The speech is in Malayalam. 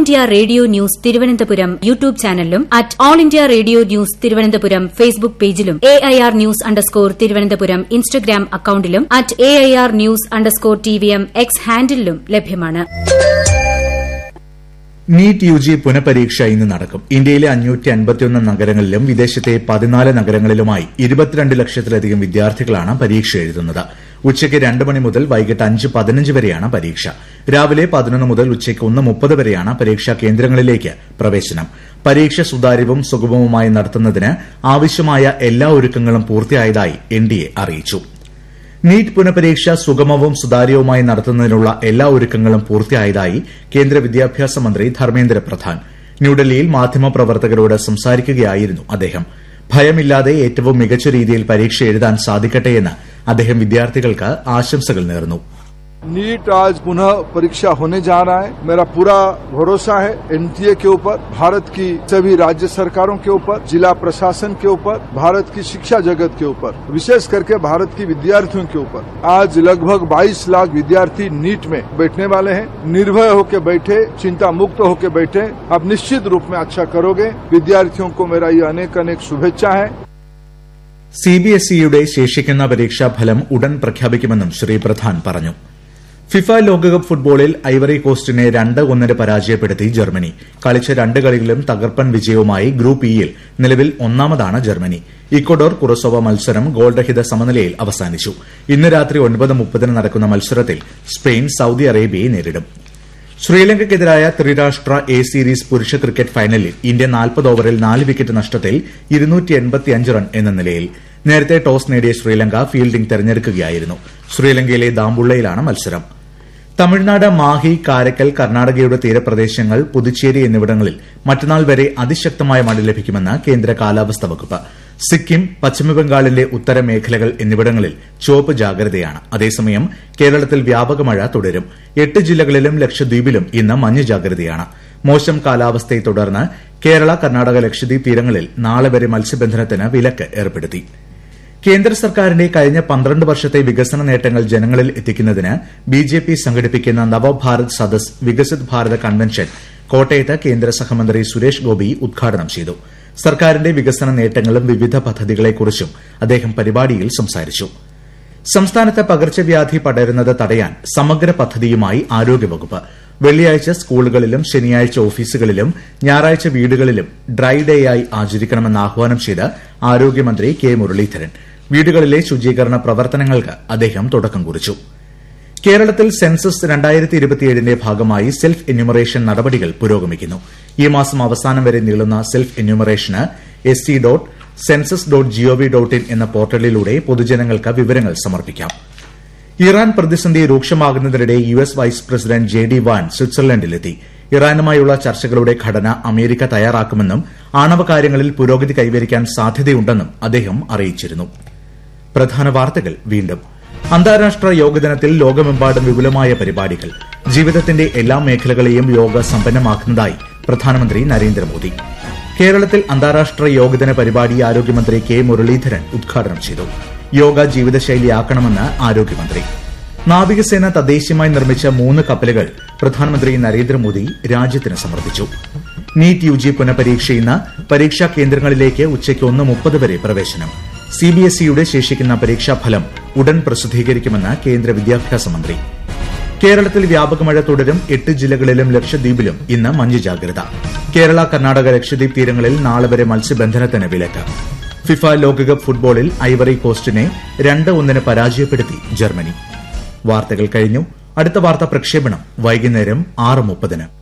India radio news Thiruvananthapuram YouTube ചാനലിലും at all India radio news Thiruvananthapuram Facebook പേജിലും A I R news underscore Thiruvananthapuram Instagram അക്കൌണ്ടിലും at A I R news underscore T V M X ഹാൻഡിലും ലഭ്യമാണ് നീറ്റ് യു ജി പുനഃപരീക്ഷ ഇന്ന് നടക്കും ഇന്ത്യയിലെ അഞ്ഞൂറ്റി അൻപത്തിയൊന്ന് നഗരങ്ങളിലും വിദേശത്തെ പതിനാല് നഗരങ്ങളിലുമായി ഇരുപത്തിരണ്ട് ലക്ഷത്തിലധികം വിദ്യാർത്ഥികളാണ് പരീക്ഷ എഴുതുന്നത് ഉച്ചയ്ക്ക് രണ്ട് മണി മുതൽ വൈകിട്ട് അഞ്ച് പതിനഞ്ച് വരെയാണ് പരീക്ഷ രാവിലെ പതിനൊന്ന് മുതൽ ഉച്ചയ്ക്ക് ഒന്ന് മുപ്പത് വരെയാണ് പരീക്ഷാ കേന്ദ്രങ്ങളിലേക്ക് പ്രവേശനം പരീക്ഷ സുതാര്യവും സുഗമവുമായി നടത്തുന്നതിന് ആവശ്യമായ എല്ലാ ഒരുക്കങ്ങളും പൂർത്തിയായതായി എൻഡിഎ അറിയിച്ചു നീറ്റ് പുനഃപരീക്ഷ സുഗമവും സുതാര്യവുമായി നടത്തുന്നതിനുള്ള എല്ലാ ഒരുക്കങ്ങളും പൂർത്തിയായതായി കേന്ദ്ര വിദ്യാഭ്യാസ മന്ത്രി ധർമ്മേന്ദ്ര പ്രധാൻ ന്യൂഡൽഹിയിൽ മാധ്യമപ്രവർത്തകരോട് സംസാരിക്കുകയായിരുന്നു അദ്ദേഹം ഭയമില്ലാതെ ഏറ്റവും മികച്ച രീതിയിൽ പരീക്ഷ എഴുതാൻ സാധിക്കട്ടെയെന്ന് അദ്ദേഹം വിദ്യാർത്ഥികൾക്ക് ആശംസകൾ നേർന്നു नीट आज पुनः परीक्षा होने जा रहा है मेरा पूरा भरोसा है एनटीए के ऊपर भारत की सभी राज्य सरकारों के ऊपर जिला प्रशासन के ऊपर भारत की शिक्षा जगत के ऊपर विशेष करके भारत की विद्यार्थियों के ऊपर आज लगभग 22 लाख विद्यार्थी नीट में बैठने वाले हैं निर्भय होकर बैठे चिंता मुक्त होकर बैठे आप निश्चित रूप में अच्छा करोगे विद्यार्थियों को मेरा ये अनेक अनेक शुभेच्छा है സിബിഎസ്ഇയുടെ ശേഷിക്കുന്ന പരീക്ഷാഫലം ഉടൻ പ്രഖ്യാപിക്കുമെന്നും ശ്രീ പ്രധാൻ പറഞ്ഞു ഫിഫ ലോകകപ്പ് ഫുട്ബോളിൽ ഐവറി കോസ്റ്റിനെ രണ്ട് ഒന്നിന് പരാജയപ്പെടുത്തി ജർമ്മനി കളിച്ച രണ്ട് കളികളിലും തകർപ്പൻ വിജയവുമായി ഗ്രൂപ്പ് ഇയിൽ നിലവിൽ ഒന്നാമതാണ് ജർമ്മനി ഇക്വഡോർ കുറസോവ മത്സരം ഗോൾരഹിത സമനിലയിൽ അവസാനിച്ചു ഇന്ന് രാത്രി ഒൻപത് മുപ്പതിന് നടക്കുന്ന മത്സരത്തിൽ സ്പെയിൻ സൌദി അറേബ്യയെ നേരിടും ശ്രീലങ്കയ്ക്കെതിരായ ത്രിരാഷ്ട്ര എ സീരീസ് പുരുഷ ക്രിക്കറ്റ് ഫൈനലിൽ ഇന്ത്യ നാൽപ്പത് ഓവറിൽ നാല് വിക്കറ്റ് നഷ്ടത്തിൽ റൺ എന്ന നിലയിൽ നേരത്തെ ടോസ് നേടിയ ശ്രീലങ്ക ഫീൽഡിംഗ് തെരഞ്ഞെടുക്കുകയായിരുന്നു ശ്രീലങ്കയിലെ ദാമ്പുള്ളയിലാണ് മത്സരം തമിഴ്നാട് മാഹി കാരക്കൽ കർണാടകയുടെ തീരപ്രദേശങ്ങൾ പുതുച്ചേരി എന്നിവിടങ്ങളിൽ മറ്റന്നാൾ വരെ അതിശക്തമായ മഴ ലഭിക്കുമെന്ന് കേന്ദ്ര കാലാവസ്ഥാ വകുപ്പ് സിക്കിം പശ്ചിമബംഗാളിലെ ഉത്തര മേഖലകൾ എന്നിവിടങ്ങളിൽ ചുവപ്പ് ജാഗ്രതയാണ് അതേസമയം കേരളത്തിൽ വ്യാപക മഴ തുടരും എട്ട് ജില്ലകളിലും ലക്ഷദ്വീപിലും ഇന്ന് മഞ്ഞ ജാഗ്രതയാണ് മോശം കാലാവസ്ഥയെ തുടർന്ന് കേരള കർണാടക ലക്ഷദ്വീപ് തീരങ്ങളിൽ നാളെ വരെ മത്സ്യബന്ധനത്തിന് വിലക്ക് ഏർപ്പെടുത്തി കേന്ദ്ര സർക്കാരിന്റെ കഴിഞ്ഞ പന്ത്രണ്ട് വർഷത്തെ വികസന നേട്ടങ്ങൾ ജനങ്ങളിൽ എത്തിക്കുന്നതിന് ബിജെപി സംഘടിപ്പിക്കുന്ന നവഭാരത് സദസ് വികസിത് ഭാരത കൺവെൻഷൻ കോട്ടയത്ത് കേന്ദ്ര സഹമന്ത്രി സുരേഷ് ഗോപി ഉദ്ഘാടനം ചെയ്തു സർക്കാരിന്റെ വികസന നേട്ടങ്ങളും വിവിധ പദ്ധതികളെക്കുറിച്ചും അദ്ദേഹം പരിപാടിയിൽ സംസാരിച്ചു സംസ്ഥാനത്ത് പകർച്ചവ്യാധി പടരുന്നത് തടയാൻ സമഗ്ര പദ്ധതിയുമായി ആരോഗ്യവകുപ്പ് വെള്ളിയാഴ്ച സ്കൂളുകളിലും ശനിയാഴ്ച ഓഫീസുകളിലും ഞായറാഴ്ച വീടുകളിലും ഡ്രൈ ഡേയായി ആചരിക്കണമെന്ന് ആഹ്വാനം ചെയ്ത് ആരോഗ്യമന്ത്രി കെ മുരളീധരൻ വീടുകളിലെ ശുചീകരണ പ്രവർത്തനങ്ങൾക്ക് അദ്ദേഹം തുടക്കം കുറിച്ചു കേരളത്തിൽ സെൻസസ് രണ്ടായിരത്തി ഇരുപത്തിയേഴിന്റെ ഭാഗമായി സെൽഫ് എന്യൂമറേഷൻ നടപടികൾ പുരോഗമിക്കുന്നു ഈ മാസം അവസാനം വരെ നീളുന്ന സെൽഫ് എന്യൂമറേഷന് S C dot census dot GOV dot in എന്ന പോർട്ടലിലൂടെ പൊതുജനങ്ങൾക്ക് വിവരങ്ങൾ സമർപ്പിക്കാം ഇറാൻ പ്രതിസന്ധി രൂക്ഷമാകുന്നതിനിടെ U S vice president J D Vance സ്വിറ്റ്സർലൻഡിലെത്തി ഇറാനുമായുള്ള ചർച്ചകളുടെ ഘടന അമേരിക്ക തയ്യാറാക്കുമെന്നും ആണവ കാര്യങ്ങളിൽ പുരോഗതി കൈവരിക്കാൻ സാധ്യതയുണ്ടെന്നും അദ്ദേഹം അറിയിച്ചിരുന്നു പ്രധാന വാർത്തകൾ വീണ്ടും അന്താരാഷ്ട്ര യോഗദിനത്തിൽ ലോകമെമ്പാടും വിപുലമായ പരിപാടികൾ ജീവിതത്തിന്റെ എല്ലാ മേഖലകളെയും യോഗ സമ്പന്നമാക്കുന്നതായി പ്രധാനമന്ത്രി നരേന്ദ്രമോദി കേരളത്തിൽ അന്താരാഷ്ട്ര യോഗദിന പരിപാടി ആരോഗ്യമന്ത്രി കെ മുരളീധരൻ ഉദ്ഘാടനം ചെയ്തു യോഗ ജീവിതശൈലിയാക്കണമെന്ന് ആരോഗ്യമന്ത്രി നാവികസേന തദ്ദേശീയമായി നിർമ്മിച്ച മൂന്ന് കപ്പലുകൾ പ്രധാനമന്ത്രി നരേന്ദ്രമോദി രാജ്യത്തിന് സമർപ്പിച്ചു നീറ്റ് യു ജി പുനഃപരീക്ഷ ഇന്ന് പരീക്ഷാ കേന്ദ്രങ്ങളിലേക്ക് ഉച്ചയ്ക്ക് ഒന്ന് മുപ്പത് വരെ പ്രവേശനം സിബിഎസ്ഇയുടെ ശേഷിക്കുന്ന പരീക്ഷാഫലം ഉടൻ പ്രസിദ്ധീകരിക്കുമെന്ന് കേന്ദ്ര വിദ്യാഭ്യാസ മന്ത്രി കേരളത്തിൽ വ്യാപക മഴ തുടരും എട്ട് ജില്ലകളിലും ലക്ഷദ്വീപിലും ഇന്ന് മഞ്ഞ് ജാഗ്രത കേരള കർണാടക ലക്ഷദ്വീപ് തീരങ്ങളിൽ നാളെ വരെ മത്സ്യബന്ധനത്തിന് വിലക്ക് ഫിഫ ലോകകപ്പ് ഫുട്ബോളിൽ ഐവറി കോസ്റ്റിനെ രണ്ട് ഒന്നിന് പരാജയപ്പെടുത്തി ജർമ്മനി വാർത്തകൾ കഴിഞ്ഞു അടുത്ത വാർത്താ പ്രക്ഷേപണം വൈകുന്നേരം ആറ് മുപ്പതിന്